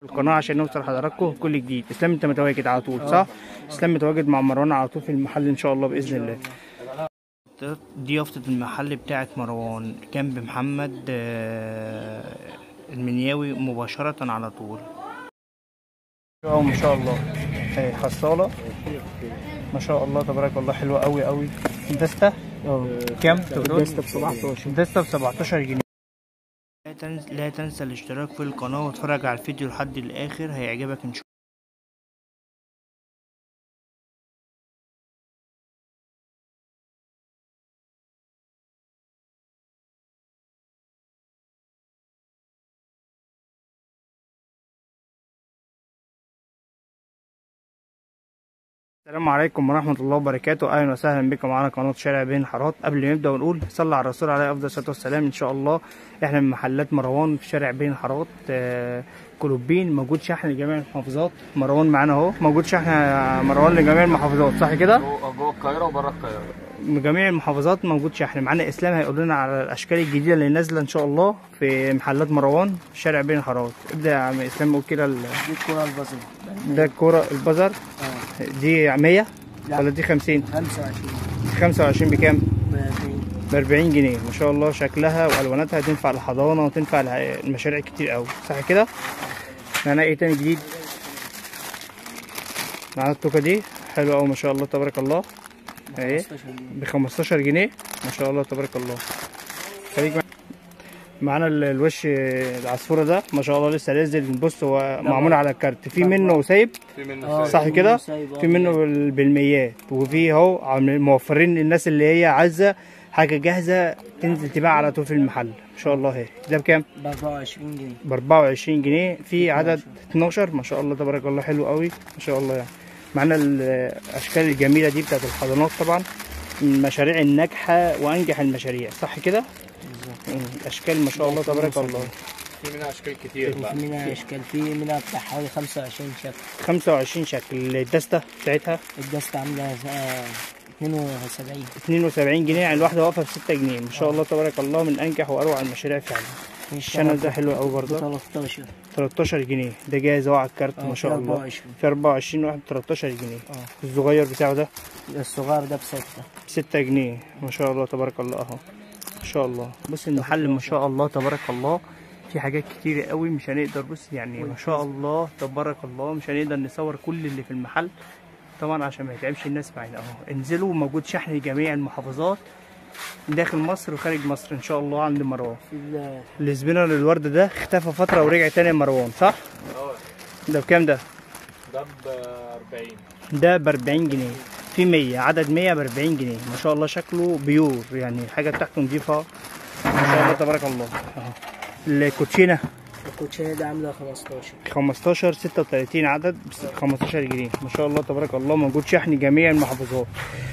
القناه عشان نوصل لحضراتكم كل جديد اسلام انت متواجد على طول صح اسلام متواجد مع مروان على طول في المحل ان شاء الله باذن الله دي يافطة المحل بتاعت مروان جنب محمد آه، المنياوي مباشرة على طول اه ما شاء الله اهي حصالة ما شاء الله تبارك الله حلوة قوي قوي دستة كام؟ دستة ب 17 دستة ب 17 جنيه لا تنسى, لا تنسى الاشتراك في القناة واتفرج على الفيديو لحد الآخر هيعجبك إن شاء السلام عليكم ورحمة الله وبركاته أهلا وسهلا بكم على قناة شارع بين الحارات قبل ما نبدأ ونقول صلى على الرسول عليه أفضل الصلاة والسلام إن شاء الله إحنا من محلات مروان في شارع بين الحارات آه، كلوبين موجود شحن لجميع المحافظات مروان معانا أهو موجود شحن مروان لجميع المحافظات صح كده؟ جوه جوه القاهره وبره القاهره من جميع المحافظات موجود شحن معانا اسلام هيقول لنا على الاشكال الجديده اللي نازله ان شاء الله في محلات مروان في شارع بين الحارات ابدا يا عم اسلام قول كده ال- دي الكرة البازل ده الكوره البزر اه دي 100 لا. ولا دي 50 25 25 بكام ب 40 ب 40 جنيه ما شاء الله شكلها والواناتها تنفع الحضانه وتنفع الع- المشاريع كتير قوي صح كده معانا ايه تاني جديد معانا التوكه دي حلوه قوي ما شاء الله تبارك الله اهي 15 جنيه ب 15 جنيه ما شاء الله تبارك الله خليك مع- معانا ال- الوش العصفوره ده ما شاء الله لسه نازل بص هو معمول على الكارت في منه سايب في منه اه صح في كده منه سايب، اه. في منه بال- بالميات وفي اهو عامل- موفرين للناس اللي هي عايزه حاجه جاهزه تنزل تباع على طول في المحل ما شاء الله اهي ده بكام ب 24 جنيه ب 24 جنيه في عدد 12 ما شاء الله تبارك الله حلو قوي ما شاء الله يعني معانا الاشكال الجميله دي بتاعت الحضانات طبعا من المشاريع الناجحه وانجح المشاريع صح كده بالظبط مم، اشكال ما شاء الله تبارك الله في منها اشكال كتير بقى وفي منها اشكال في منها بتاع حوالي 25 شكل 25 شكل الدسته بتاعتها الدستة عاملة آه، 72 72 جنيه يعني الواحده واقفه ب 6 جنيه ما شاء الله تبارك الله من انجح واروع المشاريع فعلا في الشانل ده حلو قوي ب برضه 13 13 جنيه ده جاهز اهو على الكارت اه، ما في شاء الله 24 في 24 واحد 13 جنيه اه الصغير بتاعه ده الصغير ده بستة بستة جنيه ما شاء الله تبارك الله اهو ما شاء الله بص المحل ما شاء الله تبارك الله في حاجات كتير قوي مش هنقدر بص يعني ما شاء الله تبارك الله مش هنقدر نصور كل اللي في المحل طبعا عشان ما يتعبش الناس معانا اهو انزلوا موجود شحن لجميع المحافظات داخل مصر وخارج مصر ان شاء الله عند مروان في ال- السبينر الورد ده اختفى فترة ورجع تاني مروان صح؟ اه ده بكام ده؟ ده ب 40 ده ب 40 جنيه في 100 عدد 100 ب 40 جنيه ما شاء الله شكله بيور يعني الحاجه بتاعته نضيفه ما شاء الله تبارك الله اهو الكوتشينه الكوتشينة ده عاملة 15 15 36 عدد ب 15 جنيه ما شاء الله تبارك الله موجود شحن جميع المحافظات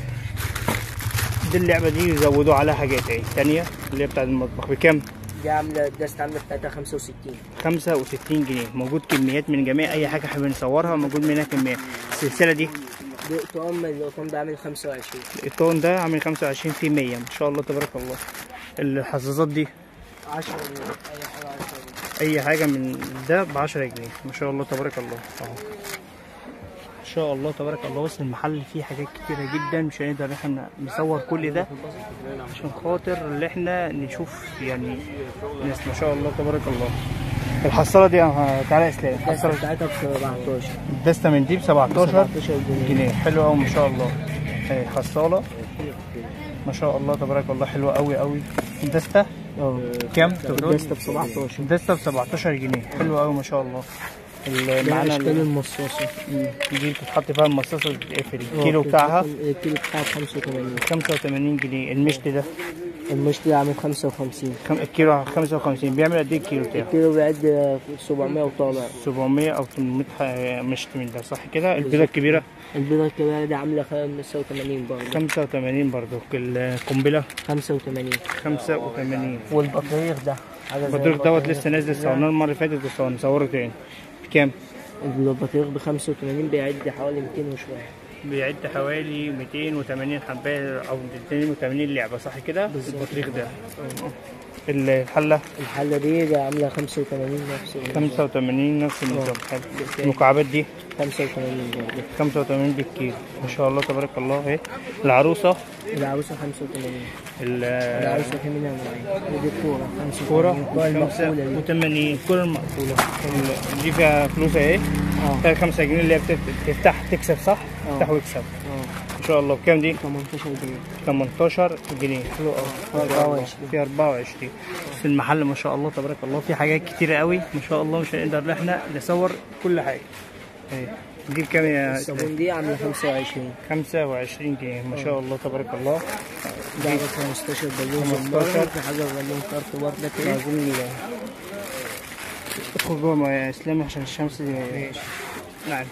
دي اللعبه دي يزودوا عليها حاجات اهي تانية اللي هي بتاعت المطبخ بكام؟ دي عاملة الدستة عاملة بتاعتها 65 65 جنيه موجود كميات من جميع اي حاجه حابب نصورها موجود منها كميات السلسله دي دي قطام القطام ده عامل 25 التون ده عامل 25 في 100 ما شاء الله تبارك الله الحظاظات دي 10 جنيه اي حاجة 10 جنيه اي حاجه من ده ب 10 جنيه ما شاء الله تبارك الله اهو ما شاء الله تبارك الله بص المحل فيه حاجات كتيره جدا مش هنقدر ان احنا نصور كل ده عشان خاطر اللي احنا نشوف يعني ناس ما شاء الله تبارك الله الحصاله دي اه تعالى يا اسلام الدستة الحصاله بتاعتها ب 17 الدسته من دي ب 17 17 جنيه جنيه حلو قوي ما شاء الله اهي حصاله ما شاء الله تبارك الله حلوه قوي قوي الدسته اه كام؟ الدستة ب 17 الدسته ب 17 جنيه حلو قوي ما شاء الله ال- ده معانا اشكال ال- المصاصة دي بتتحط فيها المصاصه بتتقفل الكيلو بتاعها الكيلو بتاعها ب 85 85 جنيه المشط ده المشط ده عامل 55 كم الكيلو 55 بيعمل قد ايه الكيلو بتاعه؟ الكيلو بيعد 700 وطالع 700 او 800 ح- مشط من ده صح كده البيضه الكبيره البيضة الكبيرة دي عاملة 85 برضه 85 برضو القنبله 85 85 والبطريق ده حاجة زي البطريق دوت البطريق لسه نازل ده. صورناه المره اللي فاتت وصورنا نصوره تاني بكام؟ البطريق ب 85 بيعد حوالي 200 وشوية بيعد حوالي 280 حبايه او 280 لعبه صح كده؟ بالظبط. البطريق ده الحله الحلة دي عاملة 85 نفس ال- 85 نفس النظام حلو بالكيلو. المكعبات دي 85 برضه 85 بالكيلو ما شاء الله تبارك الله اهي العروسه العروسة 85 ال- العروسة في منها نوعين ودي كورة 85 كورة الكورة المقفولة دي 85 الكورة المقفولة ال- دي فيها فلوس اهي اه فيها 5 جنيه اللي هي بتف- تفتح تكسب صح؟ اه. تفتح ويكسب اه ما شاء الله بكام دي؟ 18 جنيه 18 جنيه حلو قوي 24. في 24 في المحل ما شاء الله تبارك الله في حاجات كتيرة قوي ما شاء الله مش هنقدر ان احنا نصور كل حاجة اهي دي بكام يا الصابون دي عاملة 25 25 جنيه ما شاء الله تبارك الله ده عامل 15 بالون 15. في حاجة بالون كارت برضه كده عايزين ادخل جوه يا اسلامي عشان الشمس دي ماشي نعم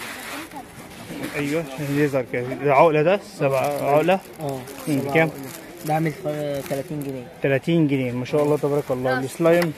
ايوه عشان يظهر كده ده عقلة ده سبع عقلة اه مم، سبعة كام؟ عقلة. ده عامل ف- 30 جنيه 30 جنيه ما شاء الله تبارك الله السلايم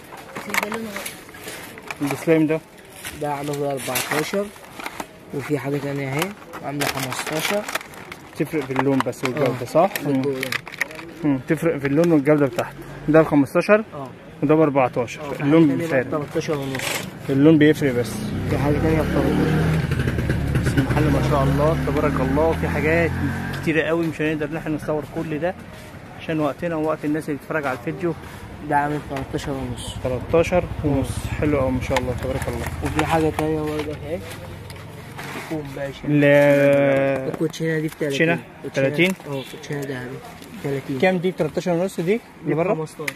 السلايم ده ده عامل 14 وفي حاجة تانية اهي عاملة 15 تفرق في اللون بس والجودة اه. صح؟ مم. بالجولة. مم. تفرق في اللون والجودة بتاعته ده ب 15 اه وده ب 14 اه، في اللون حاجة تانية بيفرق بقى 13 ونص اللون بيفرق بس في حاجة تانية ب 13 بس المحل ما شاء الله تبارك الله في حاجات كتيرة قوي مش هنقدر ان احنا نصور كل ده عشان وقتنا ووقت الناس اللي بتتفرج على الفيديو ده عامل 13 ونص 13 ونص حلو قوي ما شاء الله تبارك الله وفي حاجة تانية برضه اهي يكون باشا ال- الكوتشينة دي ب 30 كوتشينة؟ كوتشينة- 30 اه كوتشينة ذهبي 30 كام دي 13 ونص دي اللي بره 15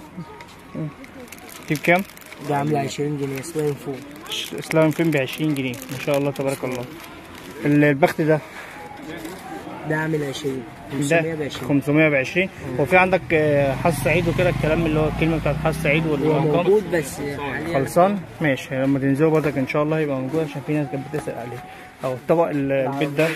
دي بكام؟ ده عاملة 20 جنيه سلايم فوق اسلام فين ب 20 جنيه ما شاء الله تبارك الله ال- البخت ده ده عامل 20 ده 500 ب 20 500 ب 20 وفي عندك آه، حظ سعيد وكده الكلام اللي هو الكلمه بتاعت حظ سعيد هو والارقام موجود بس حاليا خلصان ماشي لما تنزلوا برضك ان شاء الله يبقى موجود عشان في ناس كانت بتسال عليه او الطبق ال- البيت ده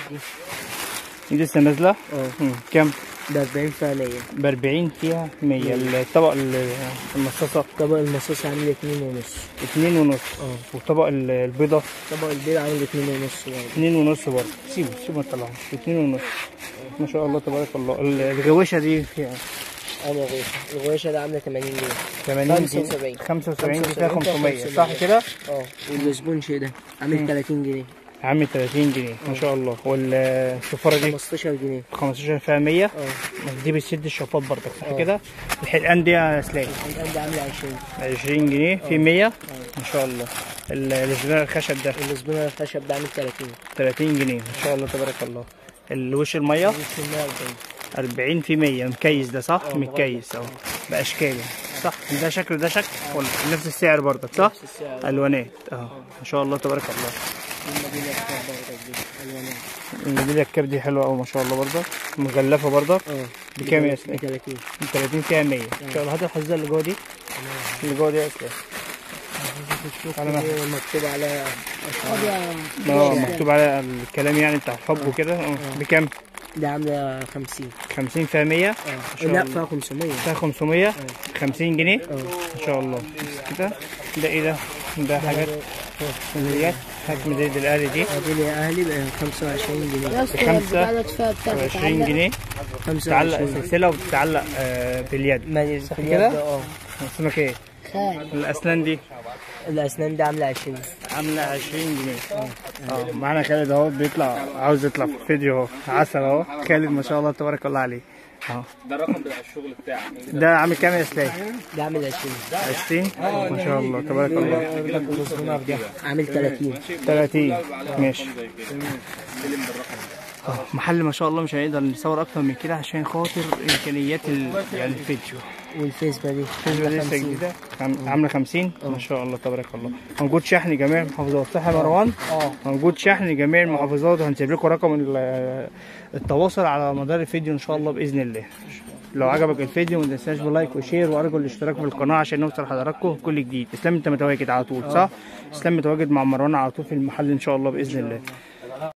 دي لسه نازله اه مم، كام ده 40 فعليا ب 40 فيها 100 الطبق ال- المصاصه طبق المصاص عامل 2 ونص 2 ونص اه وطبق ال- البيضه طبق البيض عامل 2 ونص برضه 2 ونص برضه سيبه سيبه ما تطلعوش 2 ونص ما شاء الله تبارك الله ال- الغوشه دي فيها انا غوشه الغوشه ده عامله 80 جنيه 80 75. 75 دي فيها 75 500 صح كده؟ اه والسبونش ده عامل 30 جنيه عامل 30 جنيه ما شاء الله والسفاره دي 15 جنيه 15 فيها 100 اه دي بتسد الشفاط برضك صح اه. كده؟ الحلقان دي يا سلاي الحلقان ده عامله 20 20 جنيه في 100 ما شاء الله ال- الزبالة الخشب ده والزبونه الخشب ده عامل 30 30 جنيه ما شاء الله تبارك الله الوش الميه وش 140 40 في 100 مكيس ده صح؟ اه، مكيس اهو باشكاله صح ده شكل ده شكل ولا نفس السعر برضك صح؟ نفس السعر الوانات اه ما شاء الله تبارك الله المدينه بتاعت برضك دي الوانات الميداليه الكاب دي حلوه قوي ما شاء الله برضك مغلفه برضك اه بكام يا ب اسلام؟ 30 30 فيها 100 ان شاء الله هات الحزه اللي جوه دي اللي جوه دي يا اسلام على مهلك. مكتوب على اه مكتوب على الكلام يعني بتاع الحب وكده اه بكام؟ ده عامله 50 50 فيها 100 اه شاء لا الله. فيها 500 فيها 500 50 جنيه اه ما شاء الله بس كده ده ايه ده؟ ده حاجات ميداليات حاجات ميدالية الاهلي دي هذول يا اهلي ب 25 جنيه بخمسة 20 جنيه بتتعلق 25 سلسلة وبتتعلق آه، باليد ما صح في كده؟ اليد، اه اسمك ايه؟ الاسنان دي الاسنان دي عامله 20 عاملة 20 جنيه اه معانا خالد اهو بيطلع عاوز يطلع في الفيديو اهو عسل اهو خالد ما شاء الله تبارك الله عليه اهو ده الرقم بتاع الشغل بتاعك ده عامل كام يا اسلام؟ ده عامل 20 20 ما شاء الله تبارك الله عامل 30 30 ماشي اه محل ما شاء الله مش هنقدر نصور اكتر من كده عشان خاطر امكانيات ال... يعني الفيديو والفيسبا دي الفيديو دي لسه جديده عم- عامله 50 ما شاء الله تبارك الله موجود شحن جميع المحافظات صح يا مروان؟ اه موجود شحن جميع المحافظات وهنسيب لكم رقم ال- التواصل على مدار الفيديو ان شاء الله باذن الله لو عجبك الفيديو ما تنساش بلايك وشير وارجو الاشتراك في القناه عشان نوصل لحضراتكم كل جديد اسلام انت متواجد على طول صح اسلام متواجد مع مروان على طول في المحل ان شاء الله باذن الله